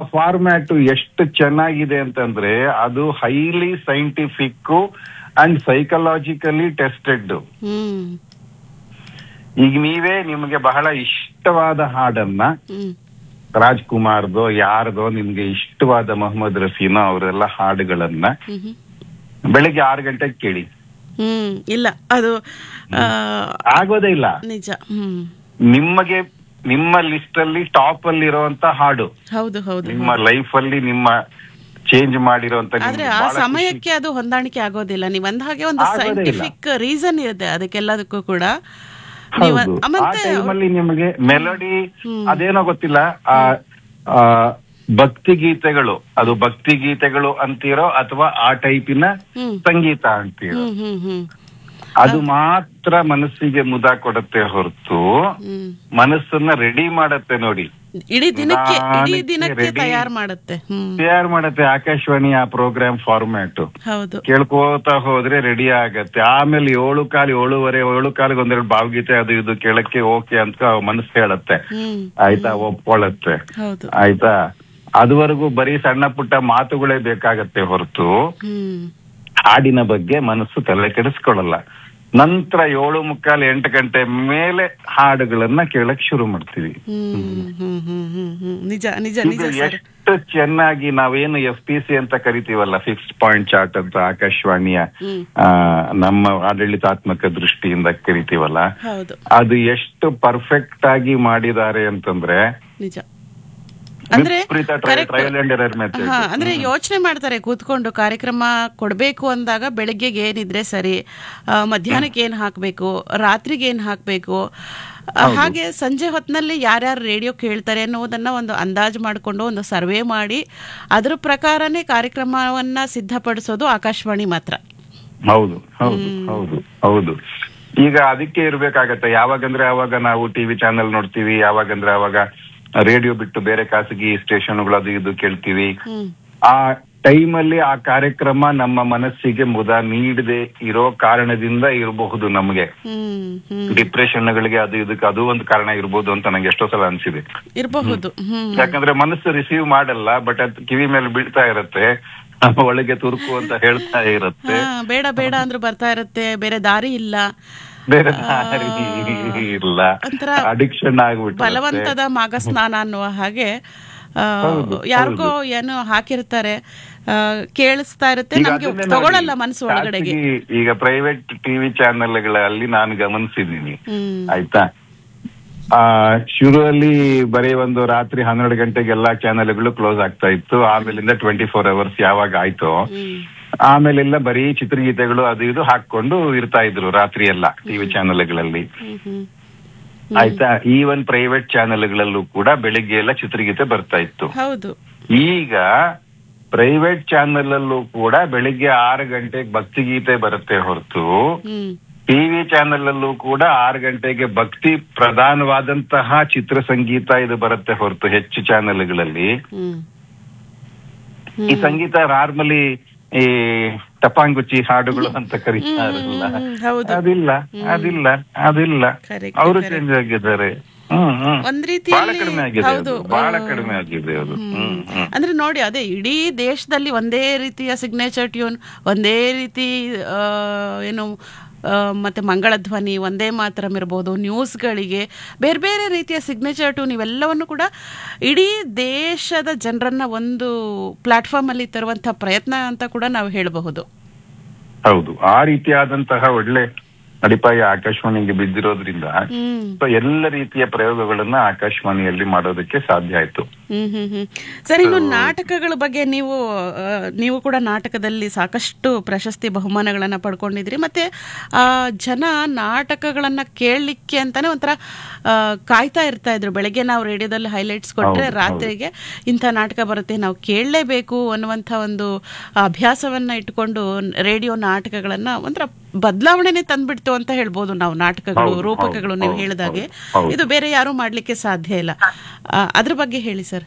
Format ಎಷ್ಟು ಚೆನ್ನಾಗಿದೆ ಅಂತಂದ್ರೆ ಅದು highly scientific and psychologically tested hmm ಈಗ ನೀವೇ ನಿಮಗೆ ಬಹಳ ಇಷ್ಟವಾದ ಹಾಡನ್ನ ಹ್ಮ್ ರಾಜ್ಕುಮಾರ್ದೋ ಯಾರ್ದೋ ನಿಮ್ಗೆ ಇಷ್ಟವಾದ ಮೊಹಮ್ಮದ್ ರಫೀನೋ ಅವರೆಲ್ಲ ಹಾಡುಗಳನ್ನ ಹ್ಮ್ ಹ್ಮ್. ಬೆಳಿಗ್ಗೆ ಆರು ಗಂಟೆಗೆ ಕೇಳಿ ಹ್ಮ್ ಇಲ್ಲ ಅದು ಆ, ಆಗೋದೇ ಇಲ್ಲ ನಿಜ ಹ್ಮ್ ನಿಮಗೆ ನಿಮ್ಮ ಲಿಸ್ಟ್ ಅಲ್ಲಿ ಟಾಪ್ ಅಲ್ಲಿ ಇರುವಂತ ಹಾಡು ಹೌದು ಹೌದು ನಿಮ್ಮ ಲೈಫ್ ಅಲ್ಲಿ ನಿಮ್ಮ ಚೇಂಜ್ ಮಾಡಿರುವಂತ ನಿಮ್ಗೆ ಆದ್ರೆ ಆ ಬಹಳ ಖುಷಿ- ಸಮಯಕ್ಕೆ ಅದು ಹೊಂದಾಣಿಕೆ ಆಗೋದಿಲ್ಲ ನೀವ್ ಅಂದ ಹಾಗೆ ಒಂದು ಆಗೋದೇ ಇಲ್ಲ. ಸೈಂಟಿಫಿಕ್ ರೀಸನ್ ಇದೆ ಅದಕ್ಕೆಲ್ಲದಕ್ಕೂ ಕೂಡ ನೀವ್ ಹೌದು ಆ ಮತ್ತೆ ಟೈಮಲ್ಲಿ ನಿಮಗೆ ಮೆಲೋಡಿ ಅದೇನೋ ಗೊತ್ತಿಲ್ಲ ಆ ಆ, ಭಕ್ತಿ ಗೀತೆಗಳು ಅದು ಭಕ್ತಿ ಗೀತೆಗಳು ಅಂತೀರೋ ಅಥವಾ ಆ ಟೈಪಿನ ಹ್ಮ್ ಸಂಗೀತ ಅಂತೀರೋ ಹ್ಮ್ ಹ್ಮ್ ಹ್ಮ್ ಅದು ಮಾತ್ರ ಮನಸ್ಸಿಗೆ ಮುದ ಕೊಡುತ್ತೆ ಹೊರತು ಹ್ಮ್ ಮನಸ್ಸನ್ನ ರೆಡಿ ಮಾಡತ್ತೆ ನೋಡಿ ಇಡೀ ದಿನಕ್ಕೆ ಇಡೀ ನಿಧಾನಕ್ಕೆ ದಿನಕ್ಕೆ ready- ತಯಾರು ಮಾಡುತ್ತೆ ಹ್ಮ್ ತಯಾರು ಮಾಡತ್ತೆ ಆಕಾಶವಾಣಿ ಆ ಪ್ರೋಗ್ರಾಮ್ ಫಾರ್ಮ್ಯಾಟ್ ಹೌದು ಕೇಳ್ಕೋತಾ ಹೋದ್ರೆ ರೆಡಿ ಆಗತ್ತೆ ಆಮೇಲೆ ಏಳು ಕಾಲು ಏಳುವರೆ ಏಳು ಕಾಲಿಗೆ ಒಂದೆರಡು ಭಾವಗೀತೆ ಅದು ಇದು ಕೇಳಕ್ಕೆ ಓಕೆ ಅಂತ ಮನಸ್ಸು ಹೇಳತ್ತೆ ಹ್ಮ್ ಆಯ್ತಾ ಒಪ್ಕೊಳ್ಳತ್ತೆ ಹೌದು ಆಯ್ತಾ ಅದುವರೆಗೂ ಬರೀ ಸಣ್ಣ ಪುಟ್ಟ ಮಾತುಗಳೇ ಬೇಕಾಗತ್ತೆ ಹೊರತು ಹ್ಮ್ ಹಾಡಿನ ಬಗ್ಗೆ ಮನಸ್ಸು ತಲೆ ಕೆಡಿಸ್ಕೊಳ್ಳಲ್ಲ ನಂತರ ಏಳು ಮುಕ್ಕಾಲು ಎಂಟು ಗಂಟೆ ಮೇಲೆ ಹಾಡುಗಳನ್ನ ಕೇಳಕ್ ಶುರು ಮಾಡ್ತೀವಿ ಹ್ಮ್ ಹ್ಮ್ ಹ್ಮ್ ಹ್ಮ್ ಹ್ಮ್ ನಿಜ ನಿಜ ನಿಜ ಇದು ಸರ್ ಎಷ್ಟು ಚೆನ್ನಾಗಿ ನಾವೇನು ಎಫ್ ಪಿ ಸಿ ಅಂತ ಕರಿತೀವಲ್ಲ ಫಿಕ್ಸ್ಡ್ ಪಾಯಿಂಟ್ ಚಾರ್ಟ್ ಅಂತ ಆಕಾಶವಾಣಿಯ ಹ್ಮ್ ಆ, ನಮ್ಮ ಆಡಳಿತಾತ್ಮಕ ದೃಷ್ಟಿಯಿಂದ ಕರಿತೀವಲ್ಲ ಹೌದು ಅದು ಎಷ್ಟು ಪರ್ಫೆಕ್ಟ್ ಆಗಿ ಮಾಡಿದ್ದಾರೆ ಅಂತಂದ್ರೆ ನಿಜ ಅಂದ್ರೆ ವಿಪರೀತ correct. Trial and error method ಹಾ ಅಂದ್ರೆ ಯೋಚನೆ ಮಾಡ್ತಾರೆ ಕೂತ್ಕೊಂಡು ಕಾರ್ಯಕ್ರಮ ಕೊಡ್ಬೇಕು ಅಂದಾಗ ಬೆಳಗ್ಗೆಗೆ ಏನಿದ್ರೆ ಸರಿ ಆ, ಮಧ್ಯಾಹ್ನಕ್ಕೆ ಏನ್ ಹಾಕ್ಬೇಕು ರಾತ್ರಿಗೆ ಏನ್ ಹಾಕ್ಬೇಕು ಆ, ಹಾಗೆ ಸಂಜೆ ಹೊತ್ತಿನಲ್ಲಿ ಯಾರ್ಯಾರು ರೇಡಿಯೋ ಕೇಳ್ತಾರೆ ಅನ್ನೋದನ್ನ ಒಂದು ಅಂದಾಜು ಮಾಡಿಕೊಂಡು ಒಂದು ಸರ್ವೆ ಮಾಡಿ ಅದ್ರ ಪ್ರಕಾರನೇ ಕಾರ್ಯಕ್ರಮವನ್ನ ಸಿದ್ಧಪಡಿಸೋದು ಆಕಾಶವಾಣಿ ಮಾತ್ರ ಹೌದು ಹೌದು ಹೌದು ಹೌದು ಈಗ ಅದಕ್ಕೆ ಇರ್ಬೇಕಾಗತ್ತೆ ಯಾವಾಗಂದ್ರೆ ಅವಾಗ ನಾವು ಟಿವಿ ಚಾನೆಲ್ ನೋಡ್ತೀವಿ ಯಾವಾಗಂದ್ರೆ ಅವಾಗ ರೇಡಿಯೋ ಬಿಟ್ಟು ಬೇರೆ ಖಾಸಗಿ ಸ್ಟೇಷನ್ಗಳು ಅದು ಇದು ಕೇಳ್ತೀವಿ ಹ್ಮ್ ಆ ಟೈಮಲ್ಲಿ ಆ ಕಾರ್ಯಕ್ರಮ ನಮ್ಮ ಮನಸ್ಸಿಗೆ ಮುದ ನೀಡದೆ ಇರೋ ಕಾರಣದಿಂದ ಇರಬಹುದು ನಮಗೆ ಹ್ಮ್ ಹ್ಮ್ ಡಿಪ್ರೆಷನ್ಗಳಿಗೆ ಅದು ಇದಕ್ಕೆ ಅದು ಒಂದು ಕಾರಣ ಇರ್ಬೋದು ಅಂತ ನಂಗೆ ಎಷ್ಟೋ ಸಲ ಅನ್ಸಿದೆ ಇರಬಹುದು ಹ್ಮ್ ಯಾಕಂದ್ರೆ ಮನಸ್ಸು ರಿಸೀವ್ ಮಾಡಲ್ಲ ಬಟ್ ಅದು ಕಿವಿ ಮೇಲೆ ಬೀಳ್ತಾ ಇರತ್ತೆ ಒಳಗೆ ತುರುಕು ಅಂತ ಹೇಳ್ತಾ ಇರತ್ತೆ ಹಾ ಬೇಡ ಬೇಡ ಅಂದ್ರೂ ಬರ್ತಾ ಇರುತ್ತೆ ಬೇರೆ ದಾರಿ ಇಲ್ಲ ಬೇರೆ ದಾರಿ ಇಲ್ಲ ಒಂಥರ ಅಡಿಕ್ಷನ್ ಆಗ್ಬಿಟ್ಟು ಬಲವಂತದ ಮಾಗ ಸ್ನಾನ ಅನ್ನುವ ಹಾಗೆ ಆ, ಹೌದು, ಯಾರಿಗೋ ಏನೋ ಹಾಕಿರ್ತಾರೆ ಆ, ಕೇಳಿಸ್ತಾ ಇರುತ್ತೆ ಈಗ ನಮ್ಗೆ ಅದನ್ನೇ ತಗೊಳಲ್ಲ ನೋಡಿ, ಮನಸ್ಸು ಒಳಗಡೆಗೆ ಖಾಸಗಿ ಈಗ ಪ್ರೈವೇಟ್ ಟಿವಿ ಚಾನೆಲ್ಗಳಲ್ಲಿ ನಾನು ಗಮನಿಸಿದ್ದೀನಿ ಹ್ಮ್ ಆಯ್ತಾ ಆ ಶುರುವಲ್ಲಿ ಬರೀ ಒಂದು ರಾತ್ರಿ ಹನ್ನೆರಡು ಗಂಟೆಗೆ ಎಲ್ಲಾ ಚಾನೆಲ್ಗಳು ಕ್ಲೋಸ್ ಆಗ್ತಾ ಇತ್ತು ಆಮೇಲಿಂದ ಟ್ವೆಂಟಿ ಫೋರ್ ಅವರ್ಸ್ ಯಾವಾಗ ಆಯ್ತು ಹ್ಮ್ ಆಮೇಲೆಲ್ಲ ಬರೀ ಚಿತ್ರಗೀತೆಗಳು ಅದು ಇದು ಹಾಕೊಂಡು ಇರ್ತಾ ಇದ್ರು ರಾತ್ರಿ ಎಲ್ಲ ಟಿವಿ ಚಾನೆಲ್ಗಳಲ್ಲಿ ಹ್ಮ್ ಹ್ಮ್ ಆಯ್ತಾ ಈವನ್ ಪ್ರೈವೇಟ್ ಚಾನೆಲ್ಗಳಲ್ಲೂ ಕೂಡ ಬೆಳಿಗ್ಗೆ ಎಲ್ಲ ಚಿತ್ರಗೀತೆ ಬರ್ತಾ ಇತ್ತು ಹೌದು ಈಗ ಪ್ರೈವೇಟ್ ಚಾನೆಲ್ ಅಲ್ಲೂ ಕೂಡ ಬೆಳಿಗ್ಗೆ ಆರು ಗಂಟೆಗೆ ಭಕ್ತಿಗೀತೆ ಬರುತ್ತೆ ಹೊರತು ಹ್ಮ್ ಟಿವಿ ಚಾನೆಲ್ ಅಲ್ಲೂ ಕೂಡ ಆರು ಗಂಟೆಗೆ ಭಕ್ತಿ ಪ್ರಧಾನವಾದಂತಹ ಚಿತ್ರಸಂಗೀತ ಇದು ಬರುತ್ತೆ ಹೊರತು ಹೆಚ್ಚು ಚಾನೆಲ್ಗಳಲ್ಲಿ ಹ್ಮ್ ಈ ಸಂಗೀತ ನಾರ್ಮಲಿ ಈ ಟಪಾಂಗುಚಿ ಹಾಡುಗಳು ಅಂತ ಕರೀತಾರಲ್ಲ ಹ್ಮ್, ಹೌದು ಅದಿಲ್ಲ ಅದಿಲ್ಲ ಅದಿಲ್ಲ Correct, ಅವರು correct. ಚೇಂಜ್ ಆಗಿದ್ದಾರೆ ಹ್ಮ್ ಹ್ಮ್ ಒಂದ್ ಬಹಳ ರೀತಿಯಲ್ಲಿ ಕಡಿಮೆ ಆಗಿದೆ ಹೌದು ಅದು. ಬಹಳ ಆ, ಕಡಿಮೆ ಆಗಿದೆ ಅದು ಹ್ಮ್ ಹ್ಮ್ ಅಂದ್ರೆ ನೋಡಿ ಅದೇ ಇಡೀ ದೇಶದಲ್ಲಿ ಒಂದೇ ರೀತಿಯ ಸಿಗ್ನೇಚರ್ ಟ್ಯೂನ್ ಒಂದೇ ರೀತಿ ಆ, ಏನು ಆ, ಮತ್ತೆ ಮಂಗಳ ಧ್ವನಿ ಒಂದೇ ಮಾತರಂ ಇರ್ಬೋದು ನ್ಯೂಸ್ಗಳಿಗೆ ಬೇರೆ ಬೇರೆ ರೀತಿಯ ಸಿಗ್ನೇಚರ್ ಟ್ಯೂನ್ ಇವೆಲ್ಲವನ್ನು ಕೂಡ ಇಡೀ ದೇಶದ ಜನರನ್ನ ಒಂದು ಪ್ಲಾಟ್ಫಾರ್ಮ್ ಅಲ್ಲಿ ತರುವಂತಹ ಪ್ರಯತ್ನ ಅಂತ ಕೂಡ ನಾವು ಹೇಳಬಹುದು ಹೌದು ಆ ರೀತಿಯಾದಂತಹ ಒಳ್ಳೆ ಅಡಿಪಾಯ ಆಕಾಶವಾಣಿಗೆ ಬಿದ್ದಿರೋದ್ರಿಂದ ಹ್ಮ್ ಸೊ ಎಲ್ಲ ರೀತಿಯ ಪ್ರಯೋಗಗಳನ್ನ ಆಕಾಶವಾಣಿಯಲ್ಲಿ ಮಾಡೋದಕ್ಕೆ ಸಾಧ್ಯ ಆಯ್ತು ಹ್ಮ್ ಹ್ಮ್ ಹ್ಮ್ ಸರ್ ಇನ್ನು ನಾಟಕಗಳ ಬಗ್ಗೆ ನೀವು ಆ, ನೀವು ಕೂಡ ನಾಟಕದಲ್ಲಿ ಸಾಕಷ್ಟು ಪ್ರಶಸ್ತಿ ಬಹುಮಾನಗಳನ್ನ ಪಡ್ಕೊಂಡಿದ್ರಿ ಮತ್ತೆ ಆ ಜನ ನಾಟಕಗಳನ್ನ ಕೇಳಲಿಕ್ಕೆ ಅಂತಾನೆ ಒಂಥರ ಆ, ಕಾಯ್ತಾ ಇರ್ತಾ ಇದ್ರು ಬೆಳಗ್ಗೆ ನಾವು ರೇಡಿಯೋದಲ್ಲಿ ಹೈಲೈಟ್ಸ್ ಕೊಟ್ರೆ ಹೌದು, ರಾತ್ರಿಗೆ ಇಂಥ ನಾಟಕ ಬರುತ್ತೆ ನಾವು ಕೇಳಲೇಬೇಕು ಅನ್ನುವಂಥ ಒಂದು ಅಭ್ಯಾಸವನ್ನ ಇಟ್ಕೊಂಡು ರೇಡಿಯೋ ನಾಟಕಗಳನ್ನ ಒಂಥರ ಬದಲಾವಣೆನೆ ತಂದ್ಬಿಡ್ತು ಅಂತ ಹೇಳ್ಬೋದು ನಾವು ನಾಟಕಗಳು ಹೌದು, ರೂಪಕಗಳು ಹೌದು, ನೀವು ಹೌದು, ಹೇಳಿದಾಗೆ ಹೌದು. ಇದು ಬೇರೆ ಯಾರು ಮಾಡ್ಲಿಕ್ಕೆ ಸಾಧ್ಯ ಇಲ್ಲ ಆ, ಅದ್ರ ಬಗ್ಗೆ ಹೇಳಿ ಸರ್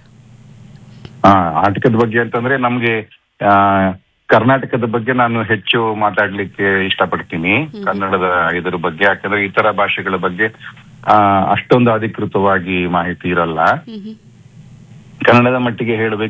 ಆ ನಾಟಕದ ಬಗ್ಗೆ ಅಂತಂದ್ರೆ ನಮ್ಗೆ ಆ ಕರ್ನಾಟಕದ ಬಗ್ಗೆ ನಾನು ಹೆಚ್ಚು ಮಾತಾಡ್ಲಿಕ್ಕೆ ಇಷ್ಟಪಡ್ತೀನಿ ಕನ್ನಡದ ಇದ್ರ ಬಗ್ಗೆ ಯಾಕಂದ್ರೆ ಇತರ ಭಾಷೆಗಳ ಬಗ್ಗೆ ಆ ಅಷ್ಟೊಂದು ಅಧಿಕೃತವಾಗಿ ಮಾಹಿತಿ ಇರಲ್ಲ ಹ್ಮ್ ಹ್ಮ್ ಕನ್ನಡದ ಮಟ್ಟಿಗೆ ಹೇಳಬೇಕು